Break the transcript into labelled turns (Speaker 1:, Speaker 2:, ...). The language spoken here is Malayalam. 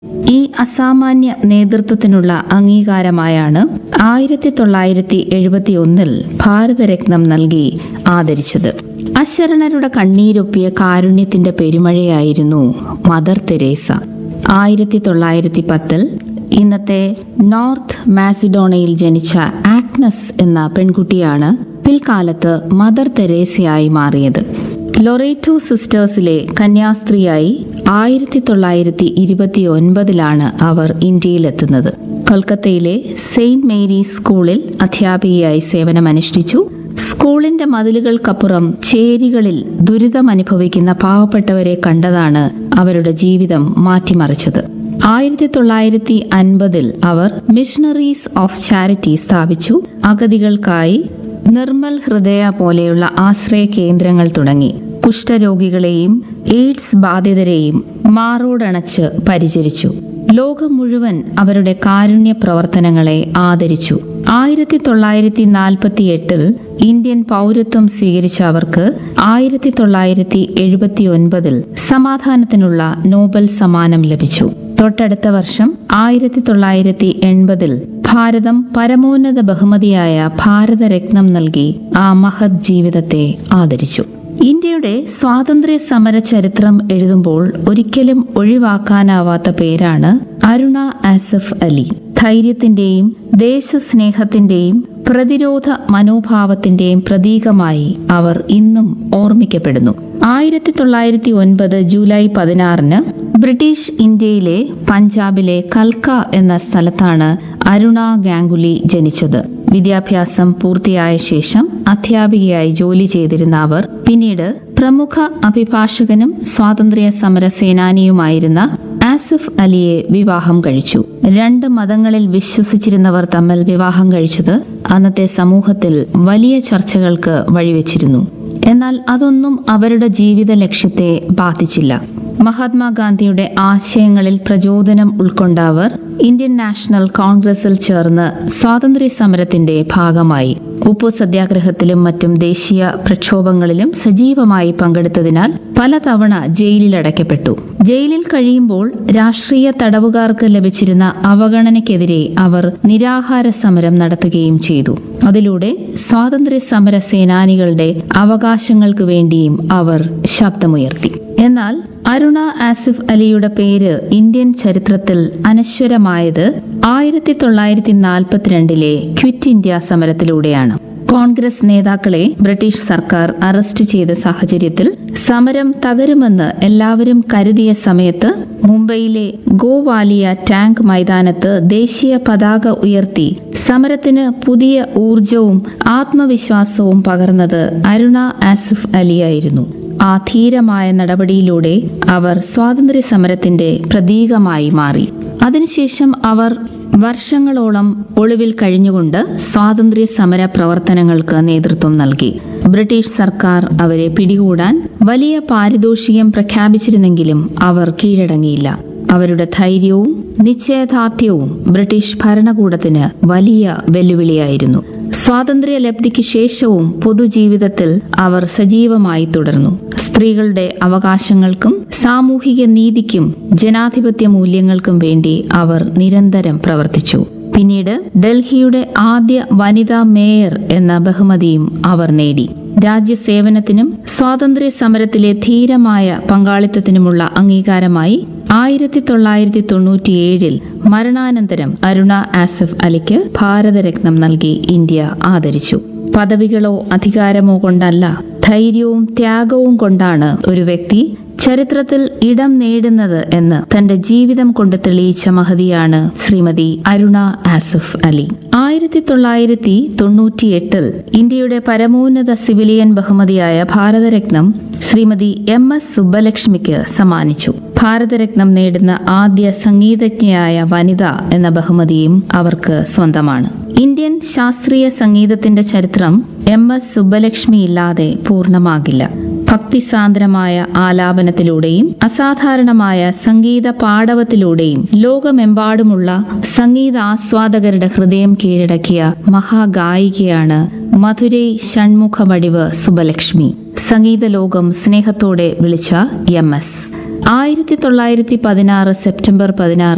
Speaker 1: ഈ അസാമാന്യ നേതൃത്വത്തിനുള്ള അംഗീകാരമായാണ് ആയിരത്തി തൊള്ളായിരത്തി എഴുപത്തി ഒന്നിൽ ഭാരതരത്നം നൽകി ആദരിച്ചത് അശരണരുടെ കണ്ണീരൊപ്പിയ കാരുണ്യത്തിന്റെ പെരുമഴയായിരുന്നു മദർ തെരേസ ആയിരത്തി തൊള്ളായിരത്തി പത്തിൽ ഇന്നത്തെ നോർത്ത് മാസിഡോണയിൽ ജനിച്ച ആഗ്നസ് എന്ന പെൺകുട്ടിയാണ് പിൽക്കാലത്ത് മദർ തെരേസയായി മാറിയത് ലൊറേറ്റോ സിസ്റ്റേഴ്സിലെ കന്യാസ്ത്രീയായി ആയിരത്തി തൊള്ളായിരത്തി ഇരുപത്തി ഒൻപതിലാണ് അവർ ഇന്ത്യയിലെത്തുന്നത് കൊൽക്കത്തയിലെ സെയിന്റ് മേരീസ് സ്കൂളിൽ അധ്യാപികയായി സേവനമനുഷ്ഠിച്ചു സ്കൂളിന്റെ മതിലുകൾക്കപ്പുറം ചേരികളിൽ ദുരിതമനുഭവിക്കുന്ന പാവപ്പെട്ടവരെ കണ്ടതാണ് അവരുടെ ജീവിതം മാറ്റിമറിച്ചത് ആയിരത്തി തൊള്ളായിരത്തി അൻപതിൽ അവർ മിഷണറീസ് ഓഫ് ചാരിറ്റി സ്ഥാപിച്ചു അഗതികൾക്കായി നിർമ്മൽ ഹൃദയ പോലെയുള്ള ആശ്രയ കേന്ദ്രങ്ങൾ തുടങ്ങി കുഷ്ഠരോഗികളെയും എയ്ഡ്സ് ബാധിതരെയും മാറോടണച്ച് പരിചരിച്ചു ലോകം മുഴുവൻ അവരുടെ കാരുണ്യ പ്രവർത്തനങ്ങളെ ആദരിച്ചു ആയിരത്തി തൊള്ളായിരത്തി നാൽപ്പത്തി എട്ടിൽ ഇന്ത്യൻ പൗരത്വം സ്വീകരിച്ച അവർക്ക് ആയിരത്തി തൊള്ളായിരത്തി എഴുപത്തി ഒൻപതിൽ സമാധാനത്തിനുള്ള നോബൽ സമ്മാനം ലഭിച്ചു തൊട്ടടുത്ത വർഷം ആയിരത്തി തൊള്ളായിരത്തി എൺപതിൽ ഭാരതം പരമോന്നത ബഹുമതിയായ ഭാരതരത്നം നൽകി ആ മഹത് ജീവിതത്തെ ആദരിച്ചു ഇന്ത്യയുടെ സ്വാതന്ത്ര്യ സമര ചരിത്രം എഴുതുമ്പോൾ ഒരിക്കലും ഒഴിവാക്കാനാവാത്ത പേരാണ് അരുണ ആസഫ് അലി ധൈര്യത്തിന്റെയും ദേശസ്നേഹത്തിന്റെയും പ്രതിരോധ മനോഭാവത്തിന്റെയും പ്രതീകമായി അവർ ഇന്നും ഓർമ്മിക്കപ്പെടുന്നു ആയിരത്തി തൊള്ളായിരത്തി ഒൻപത് ജൂലൈ പതിനാറിന് ബ്രിട്ടീഷ് ഇന്ത്യയിലെ പഞ്ചാബിലെ കൽക്ക എന്ന സ്ഥലത്താണ് അരുണ ഗാംഗുലി ജനിച്ചത് വിദ്യാഭ്യാസം പൂർത്തിയായ ശേഷം അധ്യാപികയായി ജോലി ചെയ്തിരുന്ന അവർ പിന്നീട് പ്രമുഖ അഭിഭാഷകനും സ്വാതന്ത്ര്യ സമര സേനാനിയുമായിരുന്ന ആസിഫ് അലിയെ വിവാഹം കഴിച്ചു രണ്ട് മതങ്ങളിൽ വിശ്വസിച്ചിരുന്നവർ തമ്മിൽ വിവാഹം കഴിച്ചത് അന്നത്തെ സമൂഹത്തിൽ വലിയ ചർച്ചകൾക്ക് വഴിവെച്ചിരുന്നു എന്നാൽ അതൊന്നും അവരുടെ ജീവിത ലക്ഷ്യത്തെ ബാധിച്ചില്ല മഹാത്മാഗാന്ധിയുടെ ആശയങ്ങളിൽ പ്രചോദനം ഉൾക്കൊണ്ട അവർ ഇന്ത്യൻ നാഷണൽ കോൺഗ്രസിൽ ചേർന്ന് സ്വാതന്ത്ര്യ സമരത്തിന്റെ ഭാഗമായി ഉപ്പു സത്യാഗ്രഹത്തിലും മറ്റും ദേശീയ പ്രക്ഷോഭങ്ങളിലും സജീവമായി പങ്കെടുത്തതിനാൽ പലതവണ ജയിലിലടയ്ക്കപ്പെട്ടു ജയിലിൽ കഴിയുമ്പോൾ രാഷ്ട്രീയ തടവുകാർക്ക് ലഭിച്ചിരുന്ന അവഗണനയ്ക്കെതിരെ അവർ നിരാഹാര സമരം നടത്തുകയും ചെയ്തു അതിലൂടെ സ്വാതന്ത്ര്യ സമര സേനാനികളുടെ അവകാശങ്ങൾക്ക് വേണ്ടിയും അവർ ശബ്ദമുയർത്തി എന്നാൽ അരുണ ആസിഫ് അലിയുടെ പേര് ഇന്ത്യൻ ചരിത്രത്തിൽ അനശ്വരമായത് ആയിരത്തി തൊള്ളായിരത്തി നാൽപ്പത്തിരണ്ടിലെ ക്വിറ്റ് ഇന്ത്യ സമരത്തിലൂടെയാണ് കോൺഗ്രസ് നേതാക്കളെ ബ്രിട്ടീഷ് സർക്കാർ അറസ്റ്റ് ചെയ്ത സാഹചര്യത്തിൽ സമരം തകരുമെന്ന് എല്ലാവരും കരുതിയ സമയത്ത് മുംബൈയിലെ ഗോവാലിയ ടാങ്ക് മൈതാനത്ത് ദേശീയ പതാക ഉയർത്തി സമരത്തിന് പുതിയ ഊർജവും ആത്മവിശ്വാസവും പകർന്നത് അരുണ ആസിഫ് അലിയായിരുന്നു ആ ധീരമായ നടപടിയിലൂടെ അവർ സ്വാതന്ത്ര്യ സമരത്തിന്റെ പ്രതീകമായി മാറി അതിനുശേഷം അവർ വർഷങ്ങളോളം ഒളിവിൽ കഴിഞ്ഞുകൊണ്ട് സ്വാതന്ത്ര്യ സമര പ്രവർത്തനങ്ങൾക്ക് നേതൃത്വം നൽകി ബ്രിട്ടീഷ് സർക്കാർ അവരെ പിടികൂടാൻ വലിയ പാരിതോഷികം പ്രഖ്യാപിച്ചിരുന്നെങ്കിലും അവർ കീഴടങ്ങിയില്ല അവരുടെ ധൈര്യവും നിശ്ചയദാർഢ്യവും ബ്രിട്ടീഷ് ഭരണകൂടത്തിന് വലിയ വെല്ലുവിളിയായിരുന്നു സ്വാതന്ത്ര്യ ലബ്ധിക്ക് ശേഷവും പൊതുജീവിതത്തിൽ അവർ സജീവമായി തുടർന്നു സ്ത്രീകളുടെ അവകാശങ്ങൾക്കും സാമൂഹിക നീതിക്കും ജനാധിപത്യ മൂല്യങ്ങൾക്കും വേണ്ടി അവർ നിരന്തരം പ്രവർത്തിച്ചു പിന്നീട് ഡൽഹിയുടെ ആദ്യ വനിതാ മേയർ എന്ന ബഹുമതിയും അവർ നേടി രാജ്യസേവനത്തിനും സ്വാതന്ത്ര്യ സമരത്തിലെ ധീരമായ പങ്കാളിത്തത്തിനുമുള്ള അംഗീകാരമായി ആയിരത്തി തൊള്ളായിരത്തി തൊണ്ണൂറ്റിയേഴിൽ മരണാനന്തരം അരുണ ആസിഫ് അലിക്ക് ഭാരതരത്നം നൽകി ഇന്ത്യ ആദരിച്ചു പദവികളോ അധികാരമോ കൊണ്ടല്ല ധൈര്യവും ത്യാഗവും കൊണ്ടാണ് ഒരു വ്യക്തി ചരിത്രത്തിൽ ഇടം നേടുന്നത് എന്ന് തന്റെ ജീവിതം കൊണ്ട് തെളിയിച്ച മഹതിയാണ് ശ്രീമതി അരുണ ആസിഫ് അലി ആയിരത്തി തൊള്ളായിരത്തി തൊണ്ണൂറ്റിയെട്ടിൽ ഇന്ത്യയുടെ പരമോന്നത സിവിലിയൻ ബഹുമതിയായ ഭാരതരത്നം ശ്രീമതി എം എസ് സുബ്ബലക്ഷ്മിക്ക് സമ്മാനിച്ചു ഭാരതരത്നം നേടുന്ന ആദ്യ സംഗീതജ്ഞയായ വനിത എന്ന ബഹുമതിയും അവർക്ക് സ്വന്തമാണ് ഇന്ത്യൻ ശാസ്ത്രീയ സംഗീതത്തിന്റെ ചരിത്രം എം എസ് സുബ്ബലക്ഷ്മി ഇല്ലാതെ പൂർണ്ണമാകില്ല ഭക്തിസാന്ദ്രമായ ആലാപനത്തിലൂടെയും അസാധാരണമായ സംഗീത പാടവത്തിലൂടെയും ലോകമെമ്പാടുമുള്ള സംഗീതാസ്വാദകരുടെ ഹൃദയം കീഴടക്കിയ മഹാഗായികയാണ് മധുരൈ ഷൺമുഖ വടിവ് സുബലക്ഷ്മി സംഗീത ലോകം സ്നേഹത്തോടെ വിളിച്ച എം എസ് ആയിരത്തി തൊള്ളായിരത്തി പതിനാറ് സെപ്റ്റംബർ പതിനാറ്